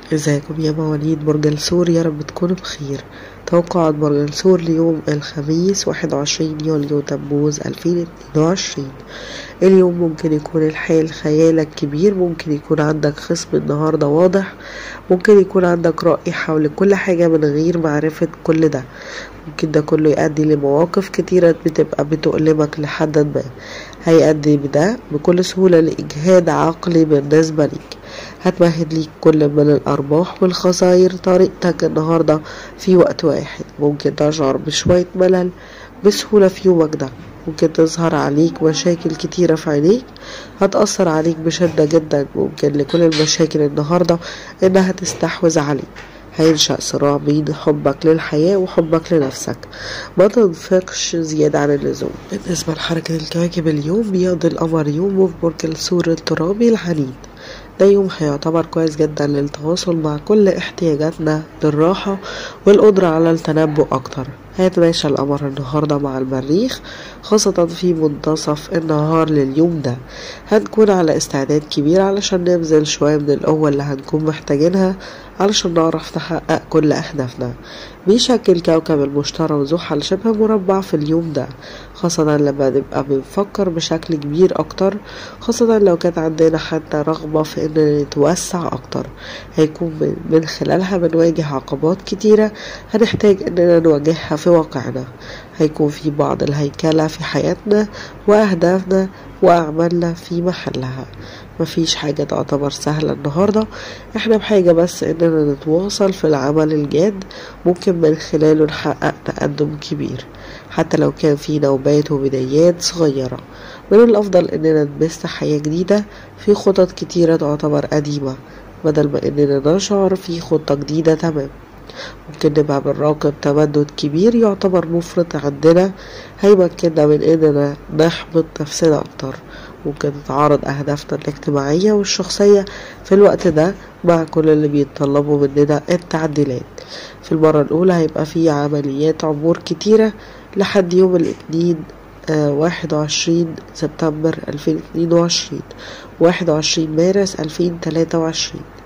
ازيكم يا مواليد برج الثور يا رب تكونوا بخير توقعات برج الثور ليوم الخميس واحد وعشرين يوليو تموز ألفين اتنين وعشرين اليوم ممكن يكون الحال خيالك كبير ممكن يكون عندك خصم النهاردة واضح ممكن يكون عندك رأي حول كل حاجة من غير معرفة كل ده ممكن ده كله يؤدي لمواقف كتيرة بتبقى بتؤلمك لحد ما هيؤدي بده بكل سهولة لإجهاد عقلي بالنسبة ليك هتمهد ليك كل من الأرباح والخسائر طريقتك النهاردة في وقت واحد ممكن تشعر بشوية ملل بسهولة في يومك ده ممكن تظهر عليك مشاكل كتيرة في عينيك هتأثر عليك بشدة جدا ممكن لكل المشاكل النهاردة إنها تستحوذ عليك هينشأ صراع بين حبك للحياة وحبك لنفسك ما تنفقش زيادة عن اللزوم بالنسبة لحركة الكواكب اليوم بيقضي القمر يومه في برج الثور الترابي العنيد ده يوم هيعتبر كويس جدا للتواصل مع كل احتياجاتنا للراحة والقدرة على التنبؤ أكتر هيتماشى القمر النهاردة مع المريخ خاصة في منتصف النهار لليوم ده هنكون على استعداد كبير علشان نبذل شوية من القوة اللي هنكون محتاجينها علشان نعرف نحقق كل أهدافنا بيشكل كوكب المشتري وزحل شبه مربع في اليوم ده خاصة لما نبقى بنفكر بشكل كبير أكتر خاصة لو كانت عندنا حتى رغبة في إن نتوسع أكتر هيكون من خلالها بنواجه عقبات كتيرة هنحتاج إننا نواجهها في واقعنا هيكون في بعض الهيكلة في حياتنا وأهدافنا وأعمالنا في محلها مفيش حاجة تعتبر سهلة النهاردة احنا بحاجة بس اننا نتواصل في العمل الجاد ممكن من خلاله نحقق تقدم كبير حتى لو كان في نوبات وبدايات صغيرة من الأفضل اننا نبث حياة جديدة في خطط كتيرة تعتبر قديمة بدل ما اننا نشعر في خطة جديدة تمام ممكن نبقى بنراقب تمدد كبير يعتبر مفرط عندنا هيمكننا من اننا نحبط نفسنا اكتر ممكن تتعارض أهدافنا الاجتماعية والشخصية في الوقت ده مع كل اللي بيتطلبوا مننا التعديلات في المرة الأولى هيبقى في عمليات عبور كتيرة لحد يوم الاثنين واحد وعشرين سبتمبر ألفين اتنين وعشرين واحد وعشرين مارس ألفين تلاتة وعشرين